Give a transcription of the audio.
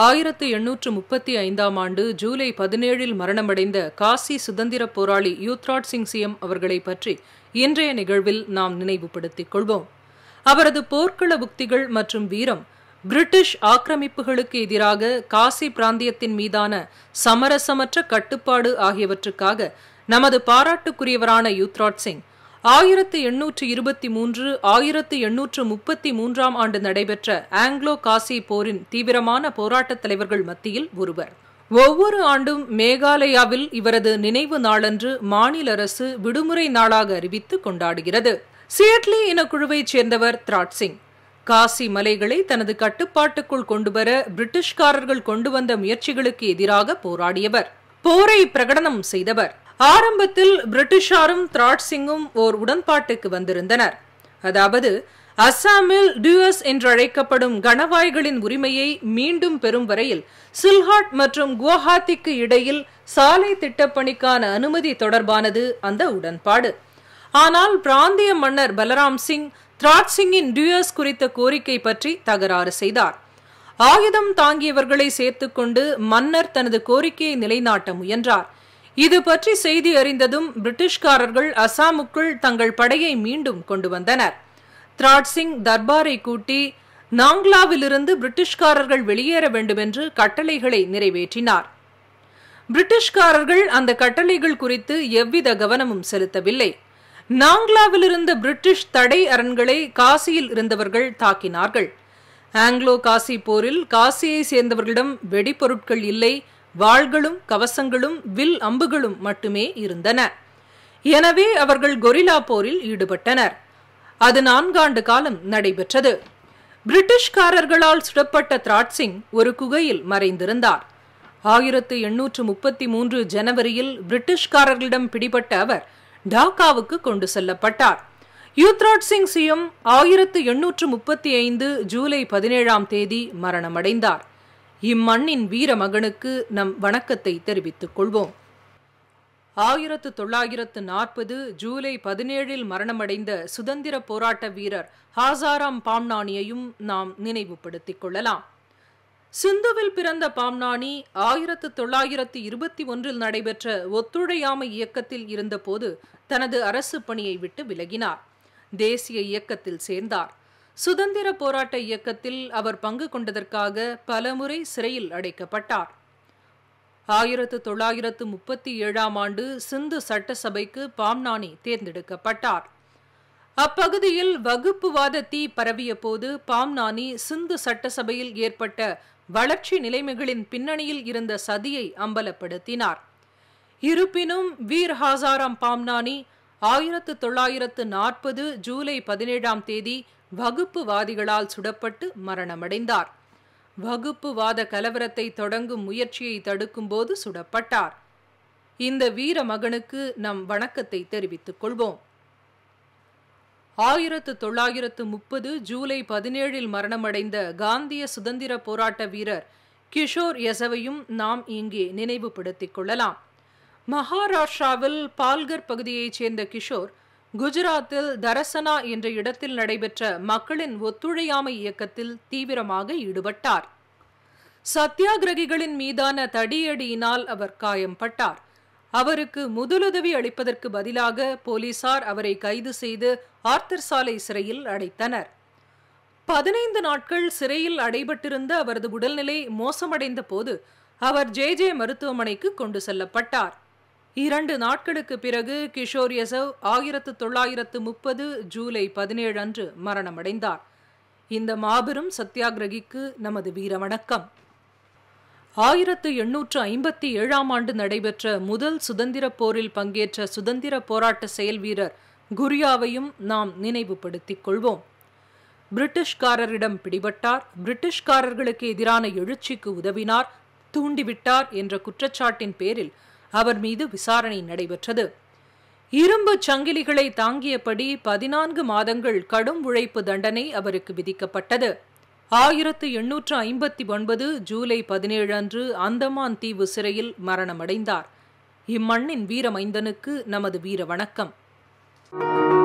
ஆயிரத்து எண்ணூற்று முப்பத்தி ஐந்தாம் ஆண்டு ஜூலை பதினேழில் மரணமடைந்த காசி சுதந்திர போராளி யூத்ராட் சிங் சியம் அவர்களை பற்றி இன்றைய நிகழ்வில் நாம் நினைவுபடுத்திக் கொள்வோம் அவரது போர்க்கள புக்திகள் மற்றும் வீரம் பிரிட்டிஷ் ஆக்கிரமிப்புகளுக்கு எதிராக காசி பிராந்தியத்தின் மீதான சமரசமற்ற கட்டுப்பாடு ஆகியவற்றுக்காக நமது பாராட்டுக்குரியவரான யூத்ராட் சிங் ஆயிரத்து எண்ணூற்று இருபத்தி மூன்று ஆயிரத்து எண்ணூற்று முப்பத்தி மூன்றாம் ஆண்டு நடைபெற்ற ஆங்கிலோ காசி போரின் தீவிரமான போராட்டத் தலைவர்கள் மத்தியில் ஒருவர் ஒவ்வொரு ஆண்டும் மேகாலயாவில் இவரது நினைவு நாளன்று மாநில அரசு விடுமுறை நாளாக அறிவித்து கொண்டாடுகிறது சியட்லி இனக்குழுவைச் சேர்ந்தவர் த்ராட் சிங் காசி மலைகளை தனது கட்டுப்பாட்டுக்குள் கொண்டுவர பிரிட்டிஷ்காரர்கள் கொண்டு வந்த முயற்சிகளுக்கு எதிராக போராடியவர் போரை பிரகடனம் செய்தவர் ஆரம்பத்தில் பிரிட்டிஷாரும் த்ராட் சிங்கும் ஓர் உடன்பாட்டுக்கு வந்திருந்தனர் அதாவது அஸ்ஸாமில் டியூஎஸ் என்றழைக்கப்படும் கணவாய்களின் உரிமையை மீண்டும் பெறும் வரையில் சில்ஹாட் மற்றும் குவஹாத்திக்கு இடையில் சாலை திட்டப்பணிக்கான அனுமதி தொடர்பானது அந்த உடன்பாடு ஆனால் பிராந்திய மன்னர் பலராம் சிங் த்ராட் சிங்கின் டியூஎஸ் குறித்த கோரிக்கை பற்றி தகராறு செய்தார் ஆயுதம் தாங்கியவர்களை சேர்த்துக்கொண்டு மன்னர் தனது கோரிக்கையை நிலைநாட்ட முயன்றார் இது பற்றி செய்தி அறிந்ததும் பிரிட்டிஷ்காரர்கள் அசாமுக்குள் தங்கள் படையை மீண்டும் கொண்டு வந்தனர் த்ராட் சிங் தர்பாரை கூட்டி நாங்லாவிலிருந்து பிரிட்டிஷ்காரர்கள் வெளியேற வேண்டுமென்று கட்டளைகளை நிறைவேற்றினார் பிரிட்டிஷ்காரர்கள் அந்த கட்டளைகள் குறித்து எவ்வித கவனமும் செலுத்தவில்லை நாங்லாவில் இருந்த பிரிட்டிஷ் தடை அரண்களை காசியில் இருந்தவர்கள் தாக்கினார்கள் ஆங்கிலோ காசி போரில் காசியை சேர்ந்தவர்களிடம் வெடிப்பொருட்கள் இல்லை வாள்களும் கவசங்களும் வில் அம்புகளும் மட்டுமே இருந்தன எனவே அவர்கள் கொரில்லா போரில் ஈடுபட்டனர் அது நான்காண்டு காலம் நடைபெற்றது பிரிட்டிஷ்காரர்களால் சுடப்பட்ட த்ராட் சிங் ஒரு குகையில் மறைந்திருந்தார் ஆயிரத்து எண்ணூற்று முப்பத்தி மூன்று ஜனவரியில் பிரிட்டிஷ்காரர்களிடம் பிடிபட்ட அவர் டாக்காவுக்கு கொண்டு செல்லப்பட்டார் யூத்ராட் சிங் சியம் ஆயிரத்து எண்ணூற்று முப்பத்தி ஐந்து ஜூலை பதினேழாம் தேதி மரணமடைந்தார் இம்மண்ணின் வீர மகனுக்கு நம் வணக்கத்தை தெரிவித்துக் கொள்வோம் ஆயிரத்து தொள்ளாயிரத்து நாற்பது ஜூலை பதினேழில் மரணமடைந்த சுதந்திர போராட்ட வீரர் ஹாசாராம் பாம்னானியையும் நாம் நினைவுபடுத்திக் கொள்ளலாம் சிந்துவில் பிறந்த பாம்னானி ஆயிரத்து தொள்ளாயிரத்து இருபத்தி ஒன்றில் நடைபெற்ற ஒத்துழையாமை இயக்கத்தில் இருந்தபோது தனது அரசு பணியை விட்டு விலகினார் தேசிய இயக்கத்தில் சேர்ந்தார் சுதந்திர போராட்ட இயக்கத்தில் அவர் பங்கு கொண்டதற்காக பலமுறை சிறையில் அடைக்கப்பட்டார் ஆயிரத்து தொள்ளாயிரத்து முப்பத்தி ஏழாம் ஆண்டு சிந்து சட்டசபைக்கு பாம்னானி தேர்ந்தெடுக்கப்பட்டார் அப்பகுதியில் வகுப்புவாத தீ பரவிய போது பாம்னானி சிந்து சட்டசபையில் ஏற்பட்ட வளர்ச்சி நிலைமைகளின் பின்னணியில் இருந்த சதியை அம்பலப்படுத்தினார் இருப்பினும் வீர் ஹாசாராம் பாம்னானி ஆயிரத்து தொள்ளாயிரத்து நாற்பது ஜூலை பதினேழாம் தேதி வகுப்புவாதிகளால் சுடப்பட்டு மரணமடைந்தார் வகுப்புவாத கலவரத்தை தொடங்கும் முயற்சியை தடுக்கும்போது சுடப்பட்டார் இந்த வீர மகனுக்கு நம் வணக்கத்தை தெரிவித்துக் கொள்வோம் ஆயிரத்து தொள்ளாயிரத்து முப்பது ஜூலை பதினேழில் மரணமடைந்த காந்திய சுதந்திர போராட்ட வீரர் கிஷோர் யசவையும் நாம் இங்கே நினைவுபடுத்திக் கொள்ளலாம் மகாராஷ்டிராவில் பால்கர் பகுதியைச் சேர்ந்த கிஷோர் குஜராத்தில் தரசனா என்ற இடத்தில் நடைபெற்ற மக்களின் ஒத்துழையாமை இயக்கத்தில் தீவிரமாக ஈடுபட்டார் சத்தியாகிரகிகளின் மீதான தடியடியினால் அவர் காயம்பட்டார் அவருக்கு முதலுதவி அளிப்பதற்கு பதிலாக போலீசார் அவரை கைது செய்து ஆர்த்தர் சாலை சிறையில் அடைத்தனர் பதினைந்து நாட்கள் சிறையில் அடைபட்டிருந்த அவரது உடல்நிலை மோசமடைந்த போது அவர் ஜே ஜே மருத்துவமனைக்கு கொண்டு செல்லப்பட்டார் இரண்டு நாட்களுக்கு பிறகு கிஷோர் யசவ் ஆயிரத்து தொள்ளாயிரத்து முப்பது ஜூலை பதினேழு அன்று மரணமடைந்தார் இந்த மாபெரும் சத்தியாகிரகிக்கு நமது வீர வணக்கம் ஆயிரத்து எண்ணூற்று ஐம்பத்தி ஏழாம் ஆண்டு நடைபெற்ற முதல் சுதந்திர போரில் பங்கேற்ற சுதந்திர போராட்ட செயல் வீரர் குரியாவையும் நாம் நினைவுபடுத்திக் கொள்வோம் பிரிட்டிஷ்காரரிடம் பிடிபட்டார் பிரிட்டிஷ்காரர்களுக்கு எதிரான எழுச்சிக்கு உதவினார் தூண்டிவிட்டார் என்ற குற்றச்சாட்டின் பேரில் அவர் மீது விசாரணை நடைபெற்றது இரும்பு சங்கிலிகளை தாங்கியபடி பதினான்கு மாதங்கள் கடும் உழைப்பு தண்டனை அவருக்கு விதிக்கப்பட்டது ஆயிரத்து எண்ணூற்று ஐம்பத்தி ஒன்பது ஜூலை பதினேழு அன்று அந்தமான் தீவு சிறையில் மரணமடைந்தார் இம்மண்ணின் வீரமைந்தனுக்கு நமது வீர வணக்கம்